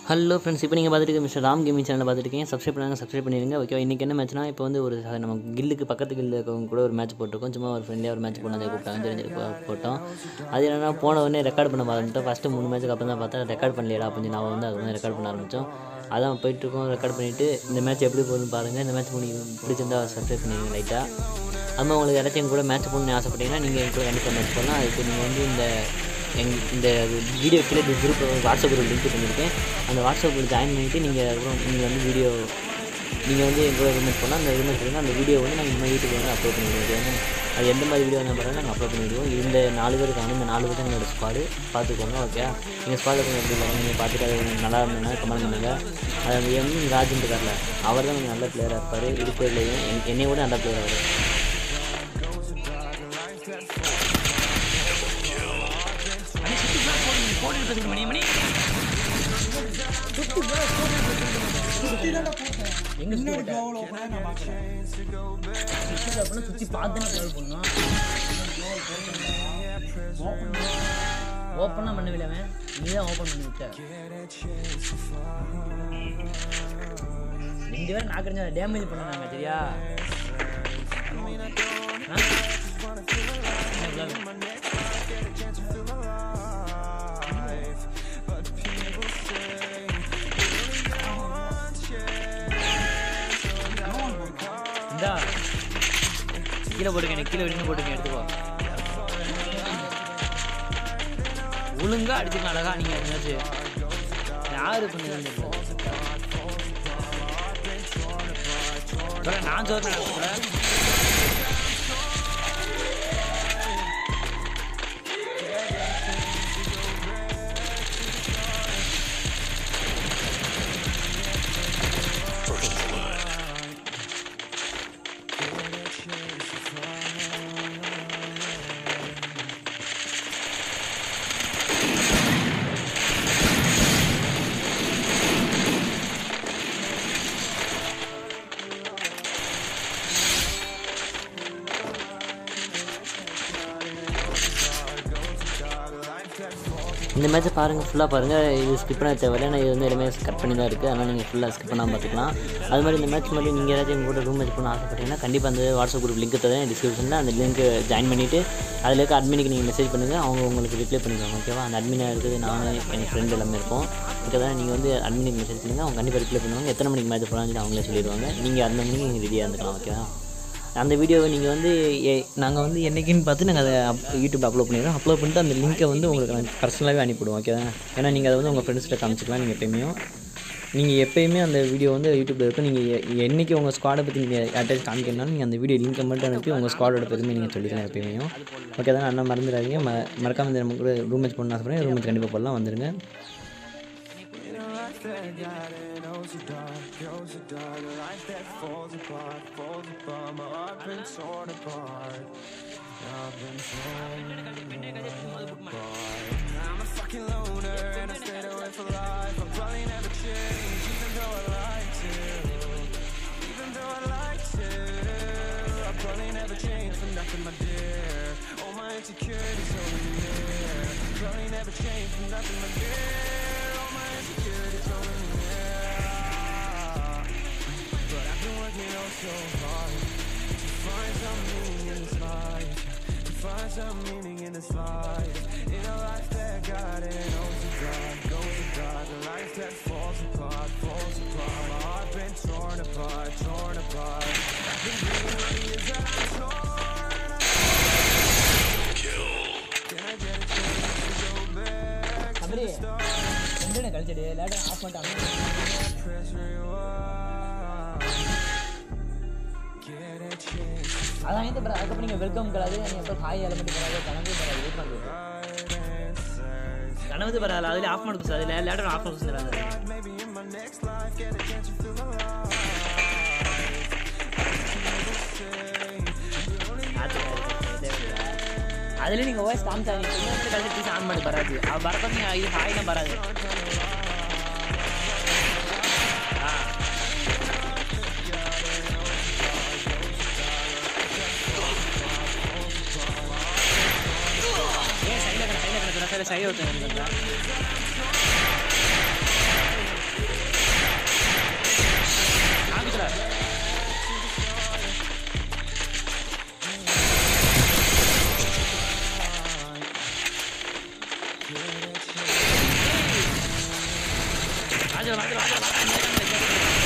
Hello friends இப்போ நீங்கள் பார்த்துட்டு மிஸ்டர் ராம் கேமிங் சேனலில் பார்த்துட்டு இருக்கீங்க சப்ஸ்கிரைப் பண்ணாங்க சப்ஸ்கிரைப் பண்ணிடுங்க ஓகே இன்றைக்கி என்ன மேட்ச்னா இப்போ வந்து ஒரு ச- நம்ம கில்லுக்கு பக்கத்து கில்ல இருக்கவங்க கூட ஒரு மேட்ச் போட்டிருக்கோம் சும்மா ஒரு ஃப்ரெண்ட்லியாக ஒரு மேட்ச் போனதை கூப்பிட்டாங்க தெரிஞ்சு போ- போட்டோம் அது என்னன்னா போன உடனே ரெக்கார்ட் பண்ண ஆரம்பிச்சிட்டோம் ஃபஸ்ட்டு மூணு மேட்ச்சுக்கு அப்புறம் தான் பார்த்தா ரெக்கார்ட் பண்ணலையடா அப்படின்னு நான் வந்து அது வந்து ரெக்கார்ட் பண்ண ஆரம்பித்தோம் அதான் போயிட்டுருக்கோம் ரெக்கார்ட் பண்ணிவிட்டு இந்த மேட்ச் எப்படி போகுதுன்னு பாருங்கள் இந்த மேட்ச் உங்களுக்கு பிடிச்சிருந்தா சப்ஸ்கிரைப் பண்ணிடுங்க லைட்டாக அதுமாதிரி உங்களுக்கு யாராச்சும் எங்க கூட மேட்ச் போகணும்னு ஆசைப்பட்டீங்கன்னா நீங்கள் எங்க கூட கண்டிப்பாக மேட்ச் பண்ணலாம் அதுக்கு நீங்கள் வந்து இந்த எங் இந்த வீடியோ கீழே குரூப் வாட்ஸ்அப் குரூப் லிங்க் பண்ணியிருக்கேன் அந்த வாட்ஸ்அப் குரூப் ஜாயின் பண்ணிவிட்டு நீங்கள் அப்புறம் நீங்கள் வந்து வீடியோ நீங்கள் வந்து எங்களோட ரிமெண்ட் பண்ணால் அந்த ரிமெண்ட் பண்ணி அந்த வீடியோ வந்து நாங்கள் இந்த மாதிரி யூடியூப் வந்து அப்லோட் பண்ணிவிடுவோம் அது எந்த மாதிரி வீடியோ வந்து பாருங்கள் நாங்கள் அப்லோட் பண்ணிவிடுவோம் இந்த நாலு பேர் இருக்காங்க இந்த நாலு பேர் தான் எங்களோட ஸ்குவாடு பார்த்துக்கோங்க ஓகே நீங்கள் ஸ்குவாட் கொஞ்சம் எப்படி இல்லை நீங்கள் பார்த்துட்டு அது நல்லா இருந்ததுன்னா கமெண்ட் பண்ணுங்கள் அது அந்த எம் ராஜன் இருக்கார்ல அவர் தான் கொஞ்சம் நல்ல பிளேயராக இருப்பார் இருக்கிறதுலையும் என்னை விட நல்ல பிளேயர் அவர் எங்க அப்படின்னா சுற்றி பார்த்து ட்ரை பண்ணோம் ஓப்பனாக பண்ணவில்லை அவன் நீ தான் ஓப்பன் பண்ணி விட்ட ரெண்டு பேரும் நாக்கறிஞ்சா டேமேஜ் பண்ணாங்க சரியா ஆ? என்ன விளையாடு? இந்தா கீழே போட்டுக்க எனக்கு கீழே வரைக்கும் போட்டுக்க எடுத்துக்கோ ஒழுங்கா அடிச்சுக்கலாம் அழகா நீங்க எங்கேயாச்சும் யாரு பண்ணுறது நான் சொல்றேன் இந்த மேட்ச்சை பாருங்கள் ஃபுல்லாக பாருங்கள் இது ஸ்கிப் பண்ண தேவையில்லை ஏன்னா இது வந்து எல்லாமே கட் பண்ணி தான் இருக்குது அதனால் நீங்கள் ஃபுல்லாக ஸ்கிப் பண்ணாமல் பார்த்துக்கலாம் அது மாதிரி இந்த மேட்ச் மாதிரி நீங்கள் யாராச்சும் எங்கள் கூட ரூம் மேட்ச் பண்ண ஆசைப்பட்டீங்கன்னா கண்டிப்பாக அந்த வாட்ஸ்அப் குரூப் லிங்க் தரேன் டிஸ்கிரிப்ஷனில் அந்த லிங்க் ஜாயின் பண்ணிவிட்டு அதில் இருக்க அட்மினுக்கு நீங்கள் மெசேஜ் பண்ணுங்கள் அவங்க உங்களுக்கு ரிப்ளை பண்ணிடுவாங்க ஓகேவா அந்த அட்மினாக இருக்குது நானும் என் ஃப்ரெண்ட் எல்லாமே இருப்போம் ஓகே தான் நீங்கள் வந்து அட்மினுக்கு மெசேஜ் பண்ணுங்கள் அவங்க கண்டிப்பாக ரிப்ளை பண்ணுவாங்க எத்தனை மணிக்கு மேட்ச் போகலான்னு சொல்லி அவங்களே சொல்லிடுவாங்க நீங்கள் அந்த மணிக்கு நீங்கள் ரெடியாக இருந்துக்கலாம் ஓகேவா அந்த வீடியோவை நீங்கள் வந்து நாங்கள் வந்து என்றைக்குன்னு பார்த்து நாங்கள் அதை அப் யூடியூப்பில் அப்லோட் பண்ணிடுறோம் அப்லோட் பண்ணிட்டு அந்த லிங்க்கை வந்து உங்களுக்கு நான் பர்சனலாகவே அனுப்பிவிடுவோம் ஓகே ஏன்னா நீங்கள் அதை வந்து உங்கள் ஃப்ரெண்ட்ஸ்கிட்ட காமிச்சிக்கலாம் நீங்கள் எப்பயுமே நீங்கள் எப்பயுமே அந்த வீடியோ வந்து யூடியூப்பில் இருக்கும் நீங்கள் என்றைக்கு உங்கள் ஸ்குவாடை பற்றி நீங்கள் யார்ட்டாச்சும் காமிக்கணும்னாலும் நீங்கள் அந்த வீடியோ லிங்கை மட்டும் அனுப்பி உங்கள் ஸ்குவாடோட பெருமை நீங்கள் சொல்லிக்கலாம் எப்பயுமே ஓகே தான் அண்ணா மறந்துடாதீங்க ம மறக்காம இந்த நம்ம கூட ரூம் மேட்ச் பண்ண ஆசைப்படுறேன் ரூம் மேட்ச் கண்டிப்பாக போடலாம் வந்துருங்க அப்படியே ரெண்டு கழிச்சடி லேட்டாக ஆஃப் பண்ணிட்டாங்க அதான் எந்த பிறகு அதுக்கப்புறம் நீங்கள் வெல்கம் கலாது நீங்கள் எப்போ ஹாய் எலமெண்ட் போகாது கனவு பராது வெயிட் பண்ணுறது கனவு பரவாயில்ல அதில் ஆஃப் பண்ணி சார் அதில் லேட்டர் ஆஃப் பண்ணி தராது அதில் நீங்கள் வாய்ஸ் காமிச்சாங்க கழிச்சு பீஸ் ஆன் பண்ணி வராது அவள் வரப்போ நீங்கள் இது ஹாய்லாம் வராது ஆ ஏன் சைடில் சைடில் கிடக்குற சைடில் சைடு ஒருத்தன் இருந்தா வாங்க வாங்க வாங்க வாங்க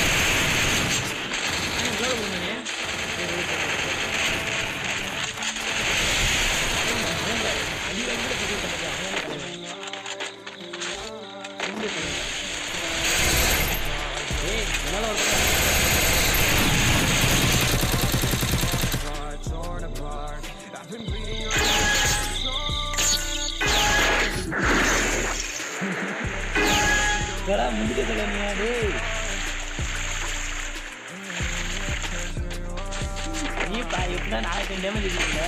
முந்திக்க சொல்லுங்க டேய் நீ பா எப்படின்னா நாளைக்கு ரெண்டு டேமேஜ் இருக்குல்ல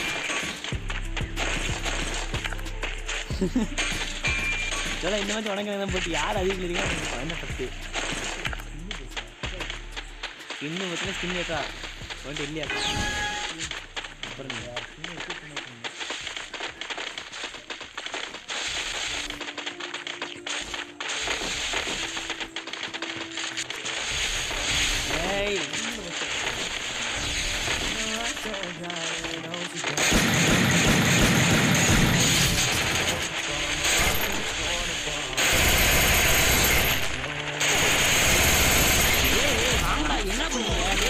சொல்ல இந்த மாதிரி உனக்கு போட்டு யார் அதிகம் இருக்கீங்க என்ன ஃபஸ்ட்டு ஸ்கின்னு பார்த்தீங்கன்னா ஸ்கின் ஏக்கா வந்துட்டு இல்லையா அப்புறம் ஏய் என்ன பண்ணுங்க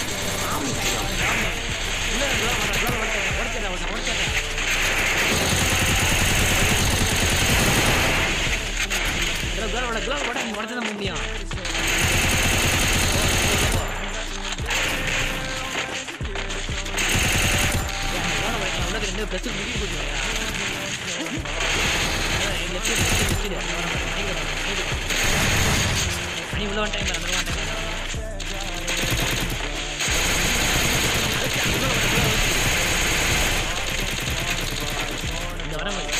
உடச்சு தான் முடியும் உனக்கு ரெண்டு ப்ளஸ் முடிவு கொடுத்துருக்கா மணி உள்ள ஒன் டைம் அந்த ஒன் டைம் இந்த வர மாதிரி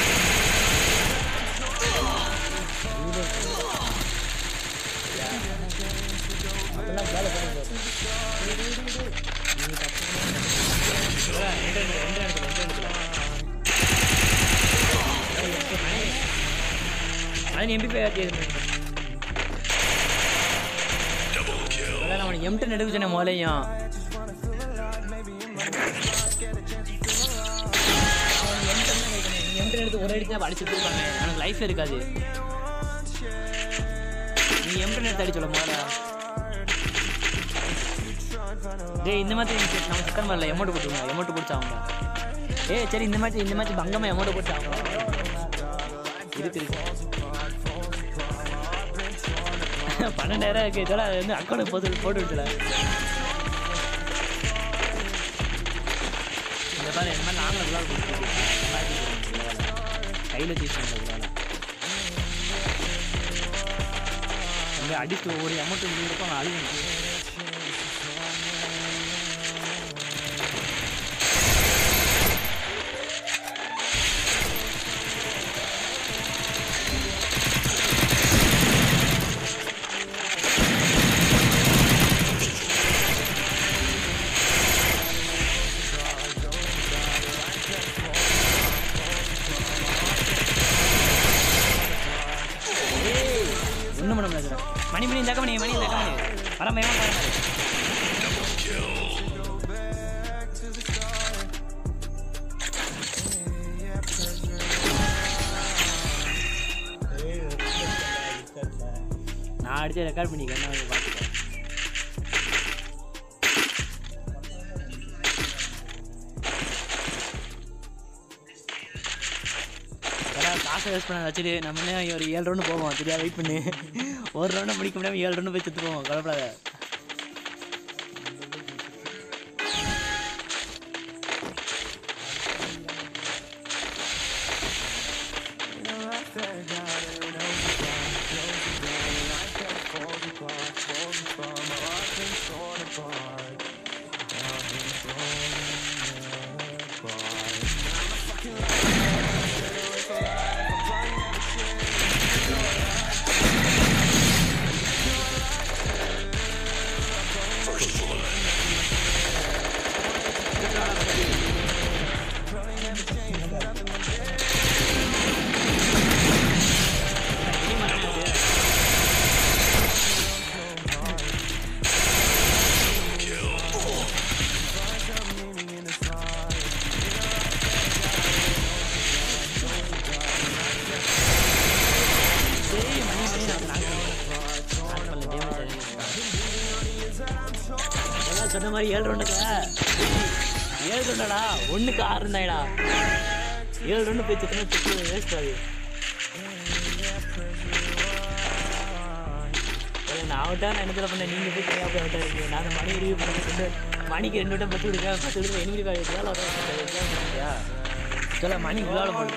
அது எம்பி அதான் அவன் எம்டன் எடுக்க சொன்ன முதலையும் எம்டன் எடுத்து ஒரு அடிச்சா அடிச்சு இருப்பாங்க எனக்கு லைஃப்ல இருக்காது நீ எம்டன் எடுத்து அடிச்சோல முதல்ல டேய் இந்த மாதிரி நீ நம்ம சிக்கன் வரல எமௌண்ட் போட்டுருங்க எமௌண்ட் பிடிச்சாங்க ஏய் சரி இந்த மாதிரி இந்த மாதிரி பங்கமா எமௌண்ட் போட்டாங்க இருக்கு இருக்கு பன்னெண்டாயிரம் இருக்கு இதெல்லாம் அது வந்து அக்கௌண்ட் போட்டு போட்டு விட்டுல இந்த பாரு இந்த மாதிரி நாங்களும் விளாட கையில் வச்சு யூஸ் பண்ணுறது இங்கே அடிச்சு ஒவ்வொரு அமௌண்ட் முடிஞ்சிருக்கும் அவன் அழுகு ஒன்றும் பண்ண முடியாது மணி மணி இந்த மணி மணி இந்த மணி வர மேம் நான் அடிச்சு ரெக்கார்ட் பண்ணிக்கிறேன் நான் பார்த்துக்கிறேன் அதான் காசை வேஸ்ட் பண்ண வச்சுட்டு நம்ம என்ன ஒரு ஏழு ரவுண்டு போவோம் சரியா வெயிட் பண்ணு ஒரு ரவுண்டு முடிக்க முடியாமல் ஏழு ரவுண்டு போய் செத்து போவோம் கவலைப்படாத சொன்ன மாதிரி ஏழு ரெண்டுல ஏழு ரெண்டாடா ஒன்றுக்கு ஆறு இருந்தாயடா ஏழு ரெண்டு போய் சுத்தமாக சுற்றி வேஸ்ட் ஆகுது ஏய், நான் அவுட்டா நான் என்ன பண்ணேன் நீங்கள் போய் தனியாக போய் அவுட்டா இருக்கீங்க நான் மணி ரிவ்யூ பண்ணி ரெண்டு மணிக்கு ரெண்டு வட்டம் பத்து விடுங்க பத்து விடுங்க எனிமிடி காலேஜ் வேலை சொல்ல மணி விழாவில் போடு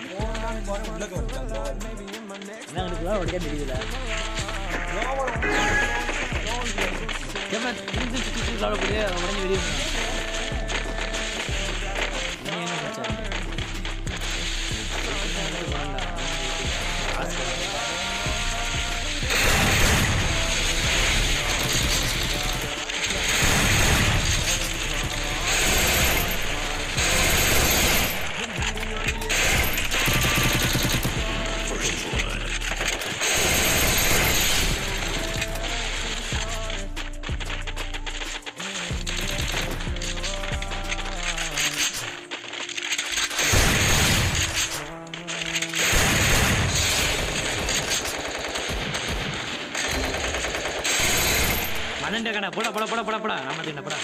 என்ன எனக்கு உடைக்க தெரியுதுல ஏமா திரும்பி சுற்றி சுற்றி விழாவில் போடு உடனே வெளியே போ. நீ என்ன மச்சான்? மதன்ட கடை போட போட போட போட போட நம்ம தின்ன போட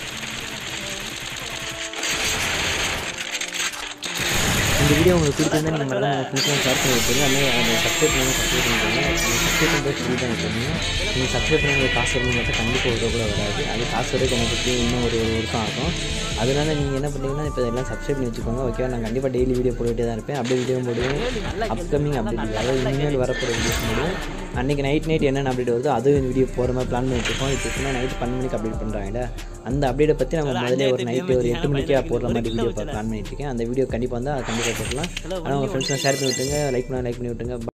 இந்த வீடியோ உங்களுக்கு பிடிச்சிருந்தா நீங்கள் மறக்காம உங்கள் ஃப்ரெண்ட்ஸ்லாம் ஷேர் பண்ணி விட்டுருங்க அதுமாதிரி அந்த சப்ஸ்கிரைப் பண்ணி சப்ஸ்கிரைப் பண்ணிக்கோங்க நீங்கள் சப்ஸ்கிரைப் பண்ணுறது ஃப்ரீ தான் பண்ணுங்க நீங்கள் சப்ஸ்கிரைப் பண்ணி உங்களுக்கு காசு வரணும் மட்டும் கண்டிப்பாக ஒரு ரூபா கூட வராது அது காசு வரதுக்கு எனக்கு இன்னும் ஒரு ஒரு வருஷம் ஆகும் அதனால நீங்கள் என்ன பண்ணுறீங்கன்னா இப்போ எல்லாம் சப்ஸ்கிரைப் பண்ணி வச்சுக்கோங்க ஓகேவா நான் கண்டிப்பாக டெய்லி வீடியோ போட்டுகிட்டே தான் இருப்பேன் அப்படியே வீடியோ போடுவேன் அப்கமிங் அப்டேட் அதாவது இனிமேல் வரப்போகிற வீடியோஸ் போடுவேன் அன்றைக்கி நைட் நைட் என்னென்ன அப்டேட் வருதோ அதுவும் வீடியோ போகிற மாதிரி பிளான் பண்ணி வச்சுருக்கோம் இப்போ சும்மா நைட் பன்னெண்டு மணிக்கு அப்டேட் பண்ணுறாங்கல்ல அந்த அப்டேட்டை பற்றி நம்ம முதல்ல ஒரு நைட்டு ஒரு எட்டு மணிக்கே போடுற மாதிரி வீடியோ பிளான் பண்ணிட்டு இருக்கேன் அந்த வீடியோ கண்டிப்பாக வந்தால் அது கண்டிப்பாக போடலாம் ஆனால் உங்கள் ஃப்ரெண்ட்ஸ்லாம் ஷேர் பண்ணி விட்டுங்க லைக் பண்ண லைக் பண்ணி விட்டுங்க